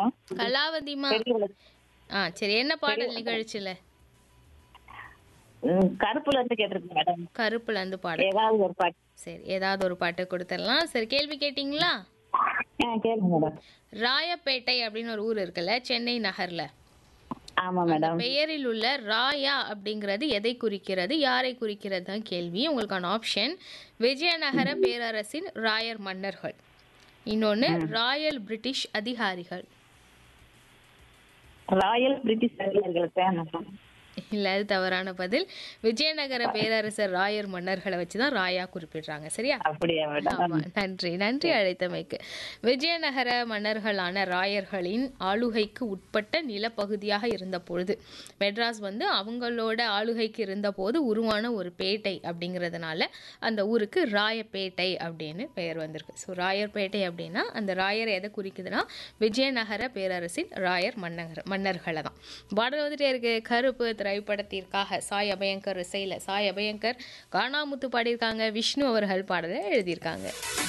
madam கலாவதிமா பெரியவள ஆ சரி என்ன பாடல் நிகழ்ச்சியில ம், கருப்புல இருந்து கேட்டிருக்கேன் மேடம் கருப்புல இருந்து பாடல் ஏதாவது ஒரு பாட்டு சரி ஏதாவது ஒரு பாட்டு கொடுத்துடலாம் சரி கேள்வி கேட்டிங்களா ஆ கேளுங்க மேடம் ராயப்பேட்டை அப்படின்னு ஒரு ஊர் இருக்குல்ல சென்னை நகர்ல ஆமா மேடம் பெயரில் உள்ள ராயா அப்படிங்கிறது எதை குறிக்கிறது யாரை குறிக்கிறது தான் கேள்வி உங்களுக்கான ஆப்ஷன் விஜயநகர பேரரசின் ராயர் மன்னர்கள் இன்னொன்று ராயல் பிரிட்டிஷ் அதிகாரிகள் ராயல் பிரிட்டிஷ் அதிகாரிகளுக்கு மேடம் இல்லை அது தவறான பதில் விஜயநகர பேரரசர் ராயர் மன்னர்களை வச்சு தான் ராயா குறிப்பிடுறாங்க சரியா அப்படியா மேடம் ஆமா நன்றி நன்றி அழைத்தமைக்கு விஜயநகர மன்னர்களான ராயர்களின் ஆளுகைக்கு உட்பட்ட நிலப்பகுதியாக இருந்த பொழுது மெட்ராஸ் வந்து அவங்களோட ஆளுகைக்கு இருந்தபோது உருவான ஒரு பேட்டை அப்படிங்கிறதுனால அந்த ஊருக்கு ராயப்பேட்டை அப்படின்னு பெயர் வந்திருக்கு ஸோ ராயர்பேட்டை அப்படின்னா அந்த ராயர் எதை குறிக்குதுன்னா விஜயநகர பேரரசின் ராயர் மன்னர் மன்னர்களை தான் பாடல் வந்துட்டே இருக்கு கருப்பு திரைப்படத்திற்காக சாய் அபயங்கர் இசையில் சாய் அபயங்கர் காணாமுத்து பாடியிருக்காங்க விஷ்ணு அவர்கள் பாடலை எழுதியிருக்காங்க